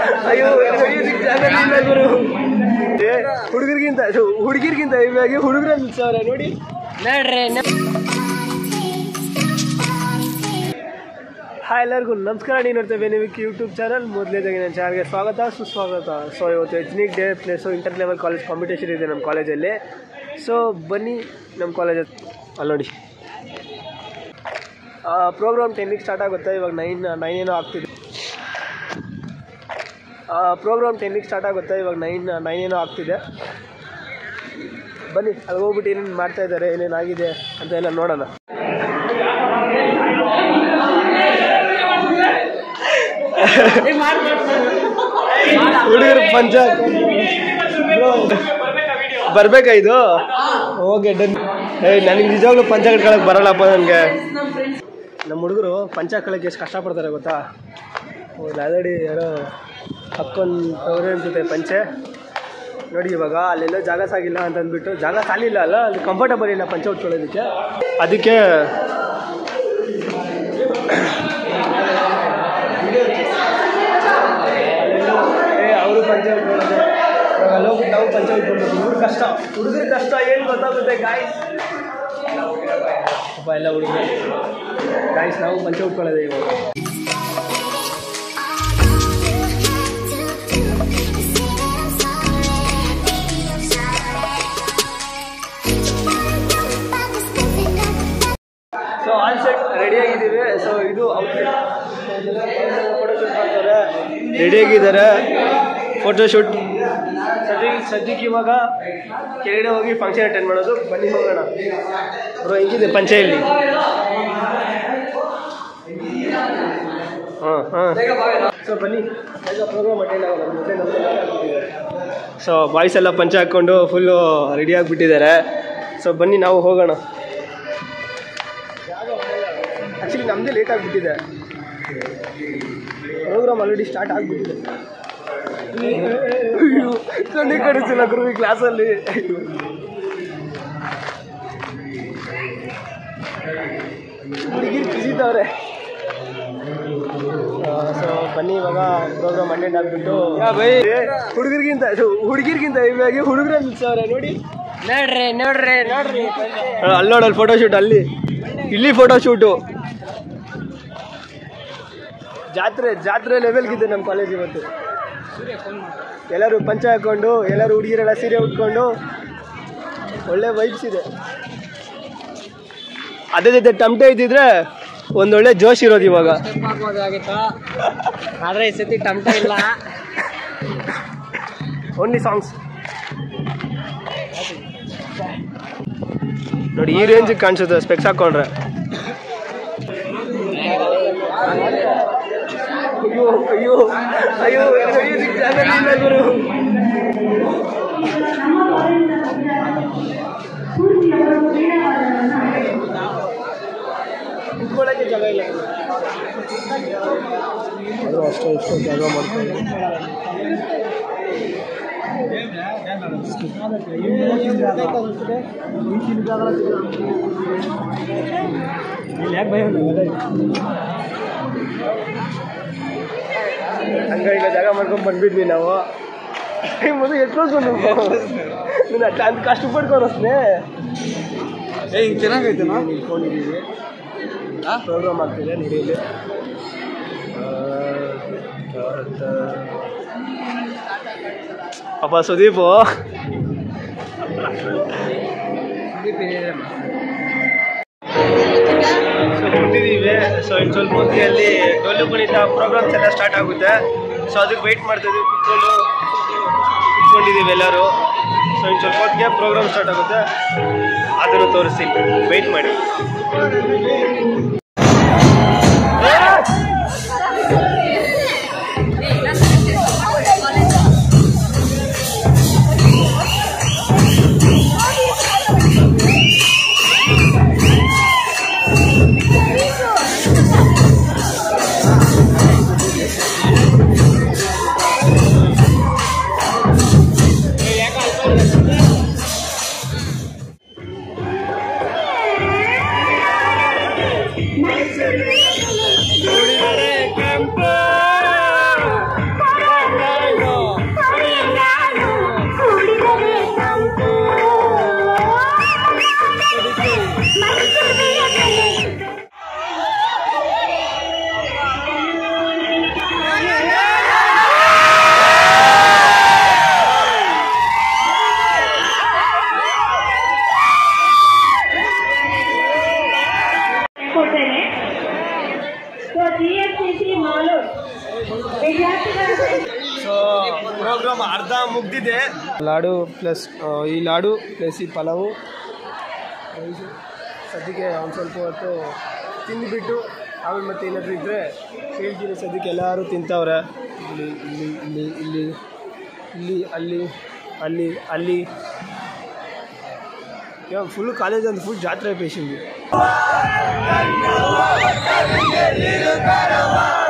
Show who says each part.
Speaker 1: ಅಯ್ಯೋ ನಡೆಯೋದಕ್ಕೆ ಜಾಗನೇ ಇಲ್ಲ ಗುರು ಏ, ಹುಡುಗರಿಗಿಂತ ಹುಡುಗಿರ್ಗಿಂತ ಇವಾಗಿ ಹುಡುಗರ ನಿಲ್ಸವ್ರೆ ನೋಡಿ
Speaker 2: ನೋಡ್ರಿ
Speaker 1: ಹಾಯ್ ಎಲ್ಲರಿಗೂ ನಮಸ್ಕಾರ ನೀವು ನೋಡ್ತೇವೆ ನಿಮಗೆ ಯೂಟ್ಯೂಬ್ ಚಾನಲ್ ಮೊದಲೇದಾಗಿ ನನ್ನ ಚಾನಲ್ಗೆ ಸ್ವಾಗತ ಸುಸ್ವಾಗತ ಸೊ ಇವತ್ತು ethnic day place inter level college competition ಇದೆ ನಮ್ಮ ಕಾಲೇಜಲ್ಲಿ ಸೊ ಬನ್ನಿ ನಮ್ಮ ಕಾಲೇಜ್ ಅಲ್ಲಿ ನೋಡಿ ಪ್ರೋಗ್ರಾಮ್ ಟೆನ್ನಿಗೆ ಸ್ಟಾರ್ಟ್ ಆಗುತ್ತೆ ಇವಾಗ ನೈನ್ ನೈನ್ ಏನೋ ಆಗ್ತಿದೆ ಪ್ರೋಗ್ರಾಮ್ ಟೆನ್ನಿಗೆ ಸ್ಟಾರ್ಟ್ ಆಗುತ್ತೆ ಇವಾಗ ನೈನ್ ನೈನ್ ಏನೋ ಆಗ್ತಿದೆ ಬನ್ನಿ ಅಲ್ಲಿ ಹೋಗ್ಬಿಟ್ಟು ಏನೇನು ಮಾಡ್ತಾ ಇದ್ದಾರೆ ಏನೇನಾಗಿದೆ ಅಂತ ಎಲ್ಲ ನೋಡೋಣ ಹುಡುಗರು ಪಂಚ ಬರ್ಬೇಕಾ ಇದು ಓಕೆ ಡನ್ ಏಯ್ ನನಗೆ ನಿಜವಾಗ್ಲೂ ಪಂಚ ಕಟ್ಕೊಳಕ್ ಬರಲ್ಲಪ್ಪ ನನಗೆ ನಮ್ಮ ಹುಡುಗರು ಪಂಚ ಹಾಕೊಳಕ್ಕೆ ಎಷ್ಟು ಕಷ್ಟಪಡ್ತಾರೆ ಗೊತ್ತಾ ಆಲ್ರೆಡಿ ಯಾರೋ ಹಾಕ್ಕೊಂಡು ತಗೊಳ್ಳಿ ಅನ್ಸುತ್ತೆ ಪಂಚೆ ನೋಡಿ ಇವಾಗ ಅಲ್ಲೆಲ್ಲ ಜಾಗ ಸಾಗಿಲ್ಲ ಅಂತ ಅಂದ್ಬಿಟ್ಟು ಜಾಗ ಸಾಲಿಲ್ಲ ಅಲ್ಲ ಅಲ್ಲಿ ಕಂಫರ್ಟಬಲ್ ಇಲ್ಲ ಪಂಚೆ ಉಟ್ಕೊಳ್ಳೋದಕ್ಕೆ ಅದಕ್ಕೆ ಏ ಅವರು ಪಂಚ ಉಟ್ಕೊಳ್ಳೋದು ಇವಾಗ ಅಲ್ಲಿ ಹೋಗ್ಬಿಟ್ಟು ನಾವು ಪಂಚ ಉಟ್ಕೊಳ್ಬೇಕು ಹುಡುಗ ಕಷ್ಟ ಹುಡುಗರ ಕಷ್ಟ ಏನು ಗೊತ್ತಾಗುತ್ತೆ ಗಾಯ್ಸ್ ಪಾಪ ಎಲ್ಲ ಹುಡುಗರು ಗಾಯ್ಸ್ ನಾವು ಪಂಚ ಉಟ್ಕೊಳ್ಳೋದೆ ಇವಾಗ ಸೊ ಆಲ್ ಸೆಟ್ ರೆಡಿಯಾಗಿದ್ದೀವಿ ಸೊ ಇದು ಫೋಟೋಶೂಟ್ ಮಾಡ್ತಾರೆ ರೆಡಿಯಾಗಿದ್ದಾರೆ ಫೋಟೋಶೂಟ್ ಸದ್ಯಕ್ಕೆ ಸದ್ಯಕ್ಕೆ ಇವಾಗ ಕೆಳಗಡೆ ಹೋಗಿ ಫಂಕ್ಷನ್ ಅಟೆಂಡ್ ಮಾಡೋದು ಬನ್ನಿ ಹೋಗೋಣ ಬ್ರೋ ಹೆಂಗಿದೆ ಪಂಚಾಯಲ್ಲಿ ಹಾಂ ಹಾಂ ಸೊ ಬನ್ನಿ ಬೇಗ ಪ್ರೋಗ್ರಾಮ್ ಅಟೆಂಡ್ ಆಗೋದು ಮತ್ತೆ ಸೊ ಬಾಯ್ಸ್ ಎಲ್ಲ ಪಂಚೆ ಹಾಕ್ಕೊಂಡು ಫುಲ್ಲು ರೆಡಿ ಆಗಿಬಿಟ್ಟಿದ್ದಾರೆ ಸೊ ಬನ್ನಿ ನಾವು ಹೋಗೋಣ ಆ್ಯಕ್ಚುಲಿ ನಮ್ಮದೇ ಲೇಟ್ ಆಗಿಬಿಟ್ಟಿದೆ ಪ್ರೋಗ್ರಾಮ್ ಆಲ್ರೆಡಿ ಸ್ಟಾರ್ಟ್ ಆಗಿಬಿಟ್ಟಿದೆ ಅಯ್ಯೋ ಕಣ್ಣೆ ಕಾಣಿಸ್ತಿಲ್ಲ ಗುರು ಈ ಕ್ಲಾಸಲ್ಲಿ ಹುಡುಗಿರು ಕಿಸಿದವ್ರೆ ಸೊ ಬನ್ನಿ ಇವಾಗ ಪ್ರೋಗ್ರಾಮ್ ಅಟೆಂಡ್ ಆಗಿಬಿಟ್ಟು ಹುಡುಗರಿಗಿಂತ ಹುಡುಗಿರ್ಗಿಂತ ಇವಾಗಿ ಹುಡುಗರ ನಿಲ್ಸವ್ರೆ ನೋಡಿ
Speaker 2: ನೋಡ್ರಿ ನೋಡ್ರಿ ನೋಡ್ರಿ
Speaker 1: ಅಲ್ಲಿ ನೋಡಲ್ಲಿ ಫೋಟೋಶೂಟ್ ಅಲ್ಲಿ ಇಲ್ಲಿ ಫೋಟೋಶೂಟು ಜಾತ್ರೆ ಜಾತ್ರೆ ಲೆವೆಲ್ಗಿದೆ ನಮ್ಮ ಕಾಲೇಜ್ ಇವತ್ತು ಎಲ್ಲರೂ ಪಂಚ ಹಾಕೊಂಡು ಎಲ್ಲರೂ ಹುಡುಗಿರೆಲ್ಲ ಸೀರೆ ಉಟ್ಕೊಂಡು ಒಳ್ಳೆ ವೈಬ್ಸ್ ಇದೆ ಅದೇ ಜೊತೆ ಟಮಟೆ ಇದ್ದಿದ್ರೆ ಒಂದೊಳ್ಳೆ ಜೋಶ್ ಇರೋದು ಇವಾಗ
Speaker 2: ಹಾಕೋದಾಗಿತ್ತು ಆದ್ರೆ ಈ ಸತಿ ಟಮಟ ಇಲ್ಲ
Speaker 1: ಓನ್ಲಿ ಸಾಂಗ್ಸ್ ನೋಡಿ ಈ ರೇಂಜ್ ಕಾಣಿಸುತ್ತೆ ಸ್ಪೆಕ್ಸ್ ಹಾಕೊಂಡ್ರೆ ಅಯ್ಯೋ ಅಯ್ಯೋ ಅಯ್ಯೋ ನಡೆಯೋದಕ್ಕೆ ಜಾಗನೇ ಇಲ್ಲ ಗುರು ಕುತ್ಕೊಳ್ಳೋಕ್ಕೆ ಜಾಗ ಇಲ್ಲ ಅದು ಅಷ್ಟೇ ಇಷ್ಟೇ ಜಾಗ ಮಾಡ್ಕೊಂಡು ಹಂಗ ಈಗ ಜಾಗ ಮಾಡ್ಕೊಂಡು ಬಂದ್ಬಿಟ್ವಿ ನಾವು ಮೊದಲು ಎಟ್ರೋಸ್ ಬಂದು ನೀನು ಅಂತ ಕಷ್ಟಪಡ್ಕೊಂಡು ಅಷ್ಟೇ
Speaker 2: ಏ ಹಿಂಗ್ ಚೆನ್ನಾಗೈತೆನಾ
Speaker 1: ನಿಂತ್ಕೊಂಡಿದ್ದೀವಿ ಪ್ರೋಗ್ರಾಮ್ ಆಗ್ತಿದೆ ನಡೀಲಿ ಪಾಪ ಸುದೀಪು ಸೊ ಕೊಟ್ಟಿದ್ದೀವಿ ಸೊ ಇನ್ನು ಸ್ವಲ್ಪ ಹೊತ್ತಿನಲ್ಲಿ ಡೊಳ್ಳು ಕುಣಿತ ಪ್ರೋಗ್ರಾಮ್ಸ್ ಎಲ್ಲ ಸ್ಟಾರ್ಟ್ ಆಗುತ್ತೆ ಸೊ ಅದಕ್ಕೆ ವೆಯ್ಟ್ ಮಾಡ್ತಿದ್ವಿ ಕುತ್ಕೊಂಡು ಕುತ್ಕೊಂಡಿದ್ದೀವಿ ಎಲ್ಲರೂ ಸೊ ಇನ್ನು ಸ್ವಲ್ಪ ಹೊತ್ತಿಗೆ ಪ್ರೋಗ್ರಾಮ್ ಸ್ಟಾರ್ಟ್ ಆಗುತ್ತೆ ಅದನ್ನು ತೋರಿಸಿ ವೆಯ್ಟ್ ಮಾಡಿ
Speaker 3: Nice to meet you.
Speaker 1: Program ಅರ್ಧ ಮುಗ್ದಿದೆ ಲಾಡು ಪ್ಲಸ್ ಈ ಲಾಡು ಪ್ಲಸ್ ಈ ಪಲಾವು ರೈಸು ಸದ್ಯಕ್ಕೆ ಒಂದು ಸ್ವಲ್ಪ ಹೊತ್ತು ತಿಂದುಬಿಟ್ಟು ಆಮೇಲೆ ಮತ್ತೆ ಏನಾದರೂ ಇದ್ದರೆ ಹೇಳ್ತೀನಿ ಸದ್ಯಕ್ಕೆ ಎಲ್ಲರೂ ತಿಂತವ್ರೆ ಇಲ್ಲಿ ಇಲ್ಲಿ ಇಲ್ಲಿ ಇಲ್ಲಿ ಇಲ್ಲಿ ಅಲ್ಲಿ ಅಲ್ಲಿ ಅಲ್ಲಿ ಇವಾಗ ಫುಲ್ ಕಾಲೇಜ್ ಅಂತ ಫುಲ್ ಜಾತ್ರೆ ಪೇಷಂಟ್